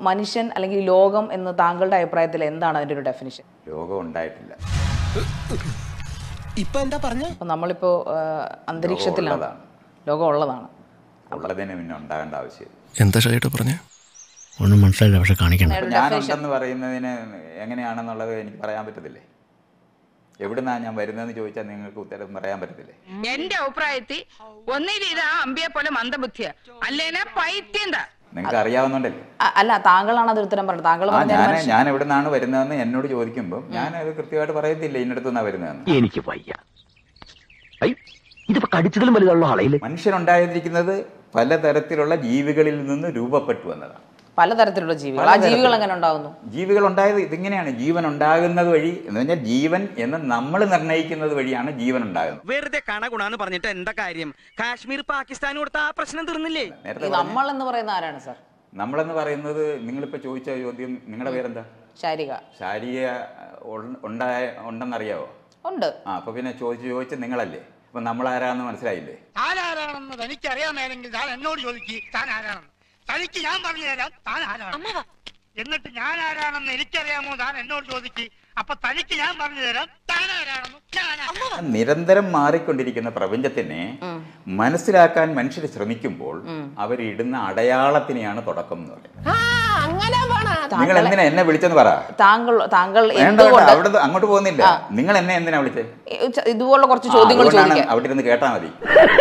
മനുഷ്യൻ അല്ലെങ്കിൽ ലോകം എന്ന് താങ്കളുടെ അഭിപ്രായത്തിൽ എന്താണ് അതിന്റെ ഒരു ഡെഫിനിഷൻ ലോകം ഉണ്ടായിട്ടില്ല ഇപ്പൊ എന്താ പറഞ്ഞ അപ്പൊ നമ്മളിപ്പോ ആ, അന്തരീക്ഷത്തിലാണ് ഉള്ളതാണ്. ലോകം ഉള്ളതാണ് ഉള്ളതിന് പിന്നെ ഉണ്ടാകേണ്ട ആവശ്യമില്ല എന്താ ഷൈട്ട് പറഞ്ഞേ ഒന്നും മനസ്സിലായില്ല പക്ഷെ കാണിക്കണം ഒരു ഞാൻ definition. ഉണ്ടെന്ന് പറയുന്നതിന് എങ്ങനെയാണെന്നുള്ളത് എനിക്ക് പറയാൻ പറ്റത്തില്ലേ എവിടുന്നാ ഞാൻ വരുന്നതെന്ന് ചോദിച്ചാൽ നിങ്ങൾക്ക് ഉത്തരം പറയാൻ പറ്റത്തില്ലേ എന്റെ അഭിപ്രായത്തിൽ ഒന്നിൽ ഇത് ആ അമ്പിയെ പോലെ മന്ദബുദ്ധിയ അല്ലേനെ പൈത്യന്താ നിങ്ങൾക്ക് അറിയാവുന്നുണ്ടല്ലേ അ- അല്ല താങ്കളാണ് അത് ഉത്തരം പറഞ്ഞത് താങ്കൾ ആ പറഞ്ഞ ഞാൻ ഞാൻ എവിടെ നിന്നാണ് വരുന്നതെന്ന് എന്നോട് ചോദിക്കുമ്പോൾ ഞാൻ അത് കൃത്യമായിട്ട് പറയത്തില്ല ഇന്നടത്തു നിന്നാണ് വരുന്നതെന്ന് എനിക്ക് വയ്യ ഐ ഇതിപ്പോ കടിച്ചതിലും വലുതാണല്ലോ ആളയില് മനുഷ്യനുണ്ടായിരിക്കുന്നത് പലതരത്തിലുള്ള ജീവികളിൽ നിന്ന് രൂപപ്പെട്ടു വന്നതാണ് പലതരത്തിലുള്ള ജീവികൾ ആ ജീവികൾ എങ്ങനെ ഉണ്ടാവുന്നു ജീവികൾ ഉണ്ടായത് ഇതിങ്ങനെയാണ് ജീവൻ ഉണ്ടാകുന്നത് വഴി എന്ന് പറഞ്ഞാൽ ജീവൻ എന്ന് നമ്മൾ നിർണ്ണയിക്കുന്നത് വഴിയാണ് ജീവൻ ഉണ്ടാകുന്നത് വെറുതെ കണ ഗുണാന്ന് പറഞ്ഞിട്ട് എന്താ കാര്യം കാശ്മീർ പാകിസ്ഥാൻ കൊടുത്ത ആ പ്രശ്നം തീർന്നില്ലേ നേരത്തെ ഈ നമ്മൾ എന്ന് പറയുന്ന ആരാണ് സാർ നമ്മളെന്ന് പറയുന്നത് നിങ്ങളിപ്പോൾ ചോദിച്ച ചോദ്യം നിങ്ങളുടെ പേരെന്താ ശാരിക ശാരീരിക ഉൾ- ഉണ്ടായ ഉണ്ടെന്നറിയാവോ ഉണ്ട് ആ അപ്പൊ പിന്നെ ചോദിച്ച് ചോദിച്ച് നിങ്ങളല്ലേ അപ്പൊ നമ്മളാരാന്ന് മനസ്സിലായില്ലേ താൻ ആരാണെന്ന് തനിക്ക് അറിയാമേലെങ്കിൽ താൻ എന്നോട് ചോദിക്ക് താൻ ആരാണെന്ന് തനിക്ക് ഞാൻ പറഞ്ഞു തരാം താൻ ആരാണ് എന്നിട്ട് ഞാൻ ആരാണെന്ന് എനിക്കറിയാമോ താൻ എന്നോട് ചോദിക്ക് അപ്പൊ തനിക്ക് ഞാൻ പറഞ്ഞു തരാം താൻ ആരാണെന്ന് ഞാൻ ആരാണ് നിരന്തരം മാറിക്കൊണ്ടിരിക്കുന്ന പ്രപഞ്ചത്തിനെ മനസ്സിലാക്കാൻ മനുഷ്യർ ശ്രമിക്കുമ്പോൾ അവരിടുന്ന അടയാളത്തിനെയാണ് തുടക്കം എന്ന് പറയുന്നത് നിങ്ങൾ എന്തിനാ എന്നെ വിളിച്ചെന്ന് പറ താങ്കൾ താങ്കൾ വേണ്ട വേണ്ട എന്തുകൊണ്ട് അവിടെ അങ്ങോട്ട് പോകുന്നില്ല നിങ്ങൾ എന്നെ എന്തിനാ വിളിച്ചത് ഈ ച- ഇതുപോലുള്ള കുറച്ച് ആ, ചോദ്യങ്ങൾ അതുകൊണ്ടാണ് ചോദിക്കാം അവിടെ ഇരുന്ന് കേട്ടാ മതി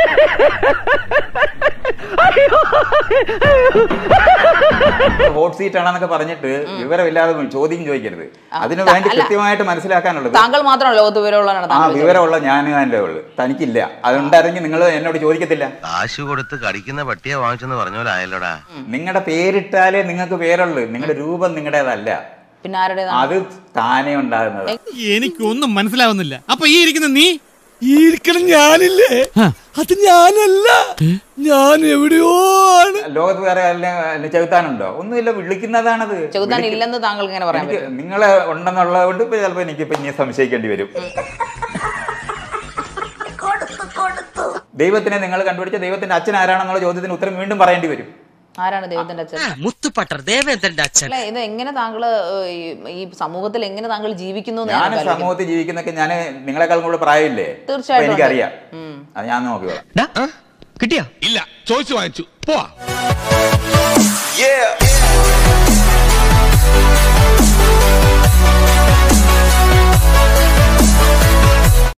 ഹോട്ട് സീറ്റ് ആണെന്നൊക്കെ പറഞ്ഞിട്ട് വിവരമില്ലാതെ ചോദ്യം ചോദിക്കരുത് അതിനു വേണ്ടി അല്ല. കൃത്യമായിട്ട് മനസ്സിലാക്കാനുള്ളത് താങ്കൾ മാത്രമാണ് ലോകത്ത് വിവരമുള്ളതാണ് ആ താങ്കൾ വിചാരിച്ചത്. വിവരമുള്ള ഞാൻ തന്നെ ഉള്ളു തനിക്കില്ല അതുണ്ടായിരുന്നെങ്കിൽ നിങ്ങൾ എന്നോട് ചോദിക്കത്തില്ല കാശ് കൊടുത്ത് കടിക്കുന്ന പട്ടിയെ വാങ്ങിച്ചെന്ന് പറഞ്ഞ പോലെ ആയല്ലോടാ നിങ്ങളുടെ പേരിട്ടാലേ നിങ്ങൾക്ക് പേരുള്ളൂ നിങ്ങളുടെ രൂപം നിങ്ങളുടേതല്ല പിന്നെ ആരുടെ അത് താനേ ഉണ്ടാകുന്നത് എനിക്കൊന്നും മനസ്സിലാവുന്നില്ല അപ്പൊ ഈ ഇരിക്കുന്ന നീ ഈ ഇരിക്കണം ഞാനില്ലേ അത് ഞാനല്ല ഞാൻ എവിടെയോ ആണ് ലോകത്ത് വേറെ അല്ല ചെകുത്താനുണ്ടോ ഒന്നുമില്ല വിളിക്കുന്നതാണത് ചെകുത്താൻ വിളിക്ക- ഇല്ലെന്ന് താങ്കൾക്ക് ഇങ്ങനെ പറയാൻ എനിക്ക് പറ്റും നിങ്ങളെ ഉണ്ടെന്നുള്ളത് കൊണ്ട് ഇപ്പൊ ചിലപ്പോ എനിക്ക് ഇപ്പൊ ഇനി സംശയിക്കേണ്ടി വരും ദൈവത്തിനെ നിങ്ങൾ കണ്ടുപിടിച്ച ദൈവത്തിന്റെ അച്ഛൻ ആരാണെന്നുള്ള ചോദ്യത്തിന് ഉത്തരം വീണ്ടും പറയേണ്ടി വരും ആരാണ് ദൈവത്തിന്റെ അച്ഛൻ മുത്തുപട്ടർ ദേവേന്ദ്രന്റെ അച്ഛൻ അല്ല ഇത് എങ്ങനെ താങ്കള് ഏഹ്, ഈ- ഈ സമൂഹത്തിൽ എങ്ങനെ താങ്കൾ ജീവിക്കുന്നു എന്ന് ഞാൻ ഞാൻ ആലോചിക്കുന്നു. സമൂഹത്തിൽ ജീവിക്കുന്നൊക്കെ ഞാൻ നിങ്ങളെക്കാളും കൂടെ പ്രായമില്ലേ തീർച്ചയായിട്ടും അപ്പൊ എനിക്കറിയാം ഉം. അത് ഞാൻ നോക്കിയോളാം കിട്ടിയാ ഇല്ല ചോദിച്ചു വാങ്ങിച്ചു പോവാ Yeah.